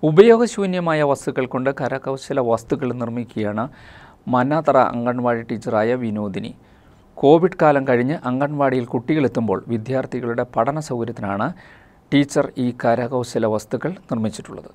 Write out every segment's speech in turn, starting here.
ഉപയോഗശൂന്യമായ വസ്തുക്കൾ കൊണ്ട് കരകൗശല വസ്തുക്കൾ നിർമ്മിക്കുകയാണ് മന്നാത്തറ അംഗൻവാടി ടീച്ചറായ വിനോദിനി കോവിഡ് കാലം കഴിഞ്ഞ് അംഗൻവാടിയിൽ കുട്ടികളെത്തുമ്പോൾ വിദ്യാർത്ഥികളുടെ പഠന സൗകര്യത്തിനാണ് ടീച്ചർ ഈ കരകൗശല വസ്തുക്കൾ നിർമ്മിച്ചിട്ടുള്ളത്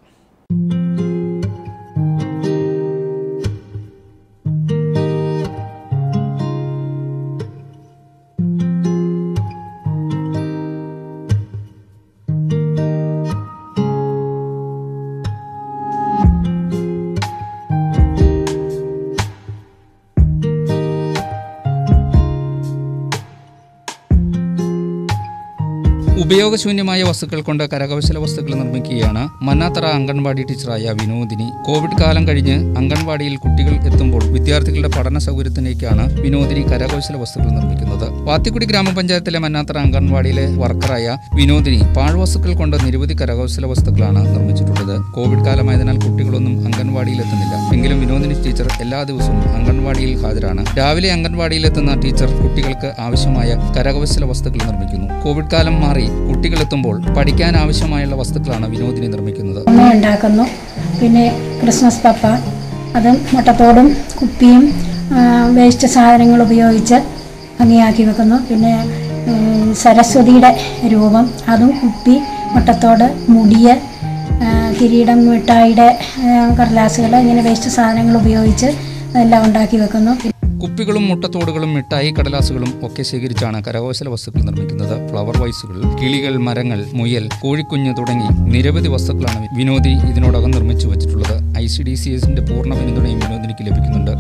ഉപയോഗശൂന്യമായ വസ്തുക്കൾ കൊണ്ട് കരകൗശല വസ്തുക്കൾ നിർമ്മിക്കുകയാണ് മന്നാത്തറ അംഗൻവാടി ടീച്ചറായ വിനോദിനി കോവിഡ് കാലം കഴിഞ്ഞ് അംഗൻവാടിയിൽ കുട്ടികൾ എത്തുമ്പോൾ വിദ്യാർത്ഥികളുടെ പഠന സൗകര്യത്തിലേക്കാണ് വിനോദിനി കരകൗശല വസ്തുക്കൾ നിർമ്മിക്കുന്നത് വാത്തിക്കുടി ഗ്രാമപഞ്ചായത്തിലെ മന്നാത്തറ അംഗൻവാടിയിലെ വർക്കറായ വിനോദിനി പാഴ്വസ്തുക്കൾ കൊണ്ട് നിരവധി കരകൗശല വസ്തുക്കളാണ് നിർമ്മിച്ചിട്ടുള്ളത് കോവിഡ് കാലമായതിനാൽ കുട്ടികളൊന്നും അംഗൻവാടിയിൽ എത്തുന്നില്ല എങ്കിലും വിനോദിനി ടീച്ചർ എല്ലാ ദിവസവും അംഗൻവാടിയിൽ ഹാജരാണ് രാവിലെ അംഗൻവാടിയിൽ എത്തുന്ന ടീച്ചർ കുട്ടികൾക്ക് ആവശ്യമായ കരകൗശല വസ്തുക്കൾ നിർമ്മിക്കുന്നു കോവിഡ് കാലം മാറി കുട്ടികളെത്തുമ്പോൾ പഠിക്കാൻ ആവശ്യമായുള്ള വസ്തുക്കളാണ് വിനോദിനി നിർമ്മിക്കുന്നത് അമ്മ ഉണ്ടാക്കുന്നു പിന്നെ ക്രിസ്മസ് പപ്പ അതും മുട്ടത്തോടും കുപ്പിയും ആ, വേസ്റ്റ് സാധനങ്ങൾ ഉപയോഗിച്ച് ഭംഗിയാക്കി വെക്കുന്നു പിന്നെ ഉം, സരസ്വതിയുടെ രൂപം അതും കുപ്പി മുട്ടത്തോട് മുടിയ ആ, കിരീടം മിഠായിയുടെ കടലാസുകൾ ഇങ്ങനെ വേസ്റ്റ് സാധനങ്ങൾ ഉപയോഗിച്ച് അതെല്ലാം ഉണ്ടാക്കി വെക്കുന്നു കുപ്പികളും മുട്ടത്തോടുകളും മിഠായി കടലാസുകളും ഒക്കെ ശേഖരിച്ചാണ് കരകൗശല വസ്തുക്കൾ നിർമ്മിക്കുന്നത് ഫ്ലവർ വൈസുകൾ കിളികൾ മരങ്ങൾ മുയൽ കോഴിക്കുഞ്ഞ് തുടങ്ങി നിരവധി വസ്തുക്കളാണ് വിനോദി ഇതിനോടകം നിർമ്മിച്ചു വെച്ചിട്ടുള്ളത് ഐ സി ഡി സി എസിന്റെ പൂർണ്ണ പിന്തുണയും വിനോദിനിക്ക് ലഭിക്കുന്നുണ്ട്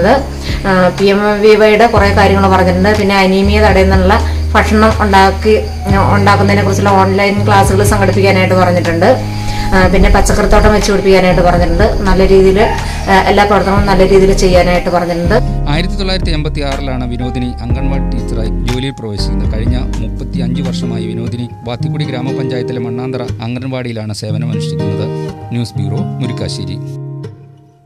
പി എം വി വൈയുടെ കുറേ കാര്യങ്ങൾ പറഞ്ഞിട്ടുണ്ട് പിന്നെ അനീമിയ തടയുന്നുള്ള ഭക്ഷണം ഉണ്ടാക്കി ഉണ്ടാക്കുന്നതിനെ കുറിച്ചുള്ള ഓൺലൈൻ ക്ലാസ്സുകൾ സംഘടിപ്പിക്കാനായിട്ട് പറഞ്ഞിട്ടുണ്ട് ആ, പിന്നെ പച്ചക്കറിത്തോട്ടം വെച്ച് പിടിപ്പിക്കാനായിട്ട് പറഞ്ഞിട്ടുണ്ട് നല്ല രീതിയിൽ എല്ലാ പ്രവർത്തനവും നല്ല രീതിയിൽ ചെയ്യാനായിട്ട് പറഞ്ഞിട്ടുണ്ട് ആയിരത്തി തൊള്ളായിരത്തി എൺപത്തി ആറിലാണ് വിനോദിനി അംഗൻവാടി ടീച്ചറായി ജോലിയിൽ പ്രവേശിക്കുന്നത് കഴിഞ്ഞ മുപ്പത്തി അഞ്ച് വർഷമായി വിനോദിനി വാത്തിക്കുടി ഗ്രാമപഞ്ചായത്തിലെ മണ്ണാന്തറ അംഗൻവാടിയിലാണ് സേവനമനുഷ്ഠിക്കുന്നത് ന്യൂസ് ബ്യൂറോ മുരിക്കാശ്ശേരി